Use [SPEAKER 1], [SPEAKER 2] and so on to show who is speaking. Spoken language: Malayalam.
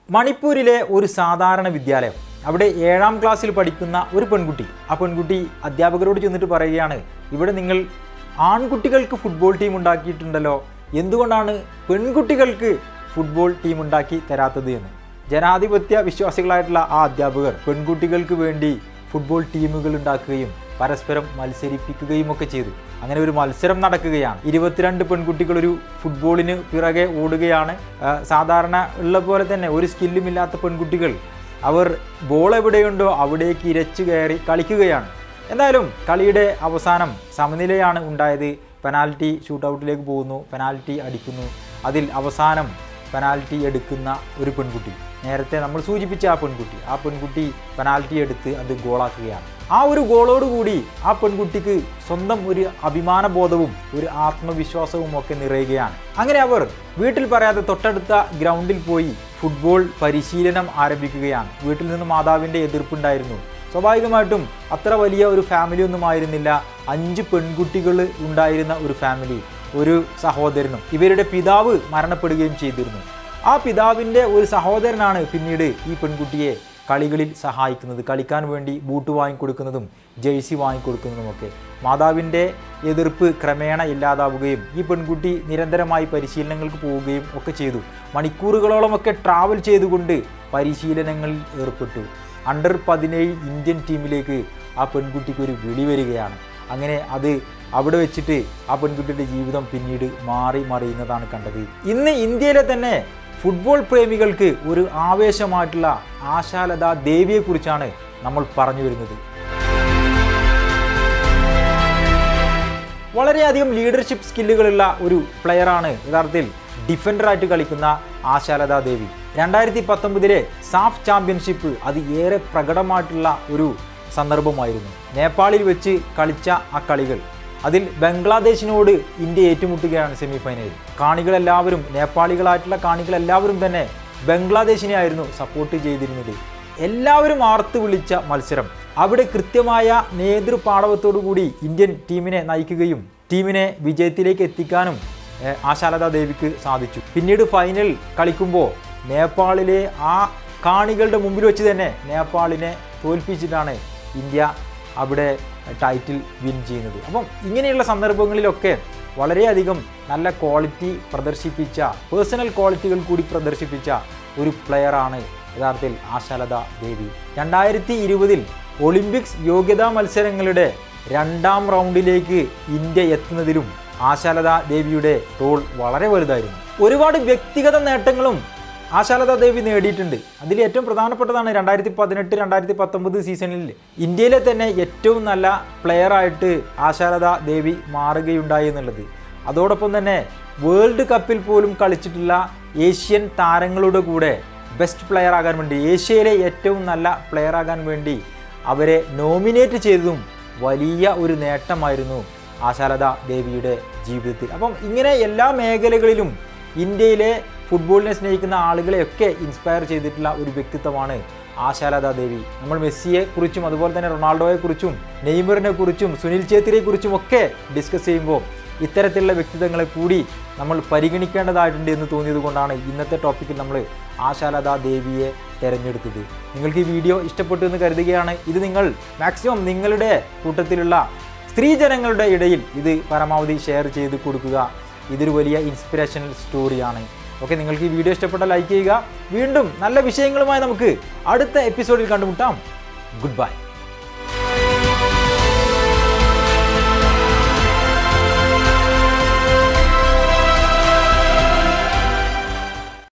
[SPEAKER 1] മണിപ്പൂരിലെ ഒരു സാധാരണ വിദ്യാലയം അവിടെ ഏഴാം ക്ലാസ്സിൽ പഠിക്കുന്ന ഒരു പെൺകുട്ടി ആ പെൺകുട്ടി അധ്യാപകരോട് ചെന്നിട്ട് പറയുകയാണ് ഇവിടെ നിങ്ങൾ ആൺകുട്ടികൾക്ക് ഫുട്ബോൾ ടീം ഉണ്ടാക്കിയിട്ടുണ്ടല്ലോ എന്തുകൊണ്ടാണ് പെൺകുട്ടികൾക്ക് ഫുട്ബോൾ ടീം ഉണ്ടാക്കി തരാത്തത് എന്ന് ജനാധിപത്യ വിശ്വാസികളായിട്ടുള്ള ആ അധ്യാപകർ പെൺകുട്ടികൾക്ക് വേണ്ടി ഫുട്ബോൾ ടീമുകൾ ഉണ്ടാക്കുകയും പരസ്പരം മത്സരിപ്പിക്കുകയും ഒക്കെ ചെയ്തു അങ്ങനെ ഒരു മത്സരം നടക്കുകയാണ് ഇരുപത്തിരണ്ട് പെൺകുട്ടികൾ ഒരു ഫുട്ബോളിന് പിറകെ ഓടുകയാണ് ആ, സാധാരണ ഉള്ള പോലെ തന്നെ ഒരു സ്കില്ലുമില്ലാത്ത പെൺകുട്ടികൾ അവർ ബോൾ എവിടെയുണ്ടോ അവിടേക്ക് ഇരച്ചു കയറി കളിക്കുകയാണ് എന്തായാലും കളിയുടെ അവസാനം സമനിലയാണ് ഉണ്ടായത് പെനാൽറ്റി ഷൂട്ടൗട്ടിലേക്ക് പോകുന്നു പെനാൽറ്റി അടിക്കുന്നു അതിൽ അവസാനം പെനാൽറ്റി എടുക്കുന്ന ഒരു പെൺകുട്ടി നേരത്തെ നമ്മൾ സൂചിപ്പിച്ച ആ പെൺകുട്ടി ആ പെൺകുട്ടി പെനാൽറ്റി എടുത്ത് അത് ഗോളാക്കുകയാണ് ആ ഒരു ഗോളോടുകൂടി ആ പെൺകുട്ടിക്ക് സ്വന്തം ഒരു അഭിമാനബോധവും ഒരു ആത്മവിശ്വാസവും ഒക്കെ നിറയുകയാണ് അങ്ങനെ അവർ വീട്ടിൽ പറയാതെ തൊട്ടടുത്ത ഗ്രൗണ്ടിൽ പോയി ഫുട്ബോൾ പരിശീലനം ആരംഭിക്കുകയാണ് വീട്ടിൽ നിന്ന് മാതാവിൻ്റെ എതിർപ്പുണ്ടായിരുന്നു സ്വാഭാവികമായിട്ടും അത്ര വലിയ ഒരു ഫാമിലി ഒന്നും ആയിരുന്നില്ല അഞ്ച് പെൺകുട്ടികൾ ഉണ്ടായിരുന്ന ഒരു ഫാമിലി ഒരു സഹോദരനും ഇവരുടെ പിതാവ് മരണപ്പെടുകയും ചെയ്തിരുന്നു ആ പിതാവിൻ്റെ ഒരു സഹോദരനാണ് പിന്നീട് ഈ പെൺകുട്ടിയെ കളികളിൽ സഹായിക്കുന്നത് കളിക്കാൻ വേണ്ടി ബൂട്ട് വാങ്ങിക്കൊടുക്കുന്നതും ജേഴ്സി വാങ്ങിക്കൊടുക്കുന്നതുമൊക്കെ മാതാവിൻ്റെ എതിർപ്പ് ക്രമേണ ഇല്ലാതാവുകയും ഈ പെൺകുട്ടി നിരന്തരമായി പരിശീലനങ്ങൾക്ക് പോവുകയും ഒക്കെ ചെയ്തു മണിക്കൂറുകളോളമൊക്കെ ട്രാവൽ ചെയ്തുകൊണ്ട് പരിശീലനങ്ങളിൽ ഏർപ്പെട്ടു അണ്ടർ പതിനേഴ് ഇന്ത്യൻ ടീമിലേക്ക് ആ പെൺകുട്ടിക്ക് ഒരു വിളി വരികയാണ് അങ്ങനെ അത് അവിടെ വെച്ചിട്ട് ആ പെൺകുട്ടിയുടെ ജീവിതം പിന്നീട് മാറി മറിയുന്നതാണ് കണ്ടത് ഇന്ന് ഇന്ത്യയിലെ തന്നെ ഫുട്ബോൾ പ്രേമികൾക്ക് ഒരു ആവേശമായിട്ടുള്ള ആശാലത ദേവിയെക്കുറിച്ചാണ് നമ്മൾ പറഞ്ഞു വരുന്നത് വളരെയധികം ലീഡർഷിപ്പ് സ്കില്ലുകളുള്ള ഒരു പ്ലെയറാണ് യഥാർത്ഥത്തിൽ ഡിഫൻഡറായിട്ട് കളിക്കുന്ന ആശാലത ദേവി രണ്ടായിരത്തി പത്തൊമ്പതിലെ സാഫ് ചാമ്പ്യൻഷിപ്പ് അത് ഏറെ പ്രകടമായിട്ടുള്ള ഒരു സന്ദർഭമായിരുന്നു നേപ്പാളിൽ വെച്ച് കളിച്ച ആ കളികൾ അതിൽ ബംഗ്ലാദേശിനോട് ഇന്ത്യ ഏറ്റുമുട്ടുകയാണ് സെമി ഫൈനലിൽ കാണികളെല്ലാവരും നേപ്പാളികളായിട്ടുള്ള കാണികളെല്ലാവരും തന്നെ ബംഗ്ലാദേശിനെ ആയിരുന്നു സപ്പോർട്ട് ചെയ്തിരുന്നത് എല്ലാവരും ആർത്ത് വിളിച്ച മത്സരം അവിടെ കൃത്യമായ നേതൃപാടവത്തോടു കൂടി ഇന്ത്യൻ ടീമിനെ നയിക്കുകയും ടീമിനെ വിജയത്തിലേക്ക് എത്തിക്കാനും ഏഹ്, ആശാലത ദേവിക്ക് സാധിച്ചു പിന്നീട് ഫൈനൽ കളിക്കുമ്പോൾ നേപ്പാളിലെ ആ കാണികളുടെ മുമ്പിൽ വെച്ച് തന്നെ നേപ്പാളിനെ തോൽപ്പിച്ചിട്ടാണ് ഇന്ത്യ അവിടെ ടൈറ്റിൽ വിൻ ചെയ്യുന്നത് അപ്പം ഇങ്ങനെയുള്ള സന്ദർഭങ്ങളിലൊക്കെ വളരെയധികം നല്ല ക്വാളിറ്റി പ്രദർശിപ്പിച്ച പേഴ്സണൽ ക്വാളിറ്റികൾ കൂടി പ്രദർശിപ്പിച്ച ഒരു പ്ലെയറാണ് യഥാർത്ഥത്തിൽ ആശാലത ദേവി രണ്ടായിരത്തി ഇരുപതിൽ ഒളിമ്പിക്സ് യോഗ്യതാ മത്സരങ്ങളുടെ രണ്ടാം റൗണ്ടിലേക്ക് ഇന്ത്യ എത്തുന്നതിലും ആശാലത ദേവിയുടെ റോൾ വളരെ വലുതായിരുന്നു ഒരുപാട് വ്യക്തിഗത നേട്ടങ്ങളും ആശാലത ദേവി നേടിയിട്ടുണ്ട് അതിൽ ഏറ്റവും പ്രധാനപ്പെട്ടതാണ് രണ്ടായിരത്തി പതിനെട്ട് രണ്ടായിരത്തി പത്തൊമ്പത് സീസണിൽ ഇന്ത്യയിലെ തന്നെ ഏറ്റവും നല്ല പ്ലെയറായിട്ട് ആശാലത ദേവി മാറുകയുണ്ടായി എന്നുള്ളത് അതോടൊപ്പം തന്നെ വേൾഡ് കപ്പിൽ പോലും കളിച്ചിട്ടുള്ള ഏഷ്യൻ താരങ്ങളുടെ കൂടെ ബെസ്റ്റ് പ്ലെയർ ആകാൻ വേണ്ടി ഏഷ്യയിലെ ഏറ്റവും നല്ല പ്ലെയർ ആകാൻ വേണ്ടി അവരെ നോമിനേറ്റ് ചെയ്തതും വലിയ ഒരു നേട്ടമായിരുന്നു ആശാലത ദേവിയുടെ ജീവിതത്തിൽ അപ്പം ഇങ്ങനെ എല്ലാ മേഖലകളിലും ഇന്ത്യയിലെ ഫുട്ബോളിനെ സ്നേഹിക്കുന്ന ആളുകളെയൊക്കെ ഇൻസ്പയർ ചെയ്തിട്ടുള്ള ഒരു വ്യക്തിത്വമാണ് ആശാലത ദേവി നമ്മൾ മെസ്സിയെ കുറിച്ചും അതുപോലെ തന്നെ റൊണാൾഡോയെ കുറിച്ചും നെയ്മറിനെ കുറിച്ചും സുനിൽ ഛേത്രിയെ കുറിച്ചും ഒക്കെ ഡിസ്കസ് ചെയ്യുമ്പോൾ ഇത്തരത്തിലുള്ള വ്യക്തിത്വങ്ങളെ കൂടി നമ്മൾ പരിഗണിക്കേണ്ടതായിട്ടുണ്ട് എന്ന് തോന്നിയത് കൊണ്ടാണ് ഇന്നത്തെ ടോപ്പിക്കിൽ നമ്മൾ ആശാലത ദേവിയെ തിരഞ്ഞെടുത്തത് നിങ്ങൾക്ക് ഈ വീഡിയോ ഇഷ്ടപ്പെട്ടു എന്ന് കരുതുകയാണ് ഇത് നിങ്ങൾ മാക്സിമം നിങ്ങളുടെ കൂട്ടത്തിലുള്ള സ്ത്രീജനങ്ങളുടെ ഇടയിൽ ഇത് പരമാവധി ഷെയർ ചെയ്ത് കൊടുക്കുക ഇതൊരു വലിയ ഇൻസ്പിറേഷണൽ സ്റ്റോറിയാണ് ഓക്കെ നിങ്ങൾക്ക് ഈ വീഡിയോ ഇഷ്ടപ്പെട്ടാൽ ലൈക്ക് ചെയ്യുക വീണ്ടും നല്ല വിഷയങ്ങളുമായി നമുക്ക് അടുത്ത എപ്പിസോഡിൽ കണ്ടുമുട്ടാം ഗുഡ് ബൈ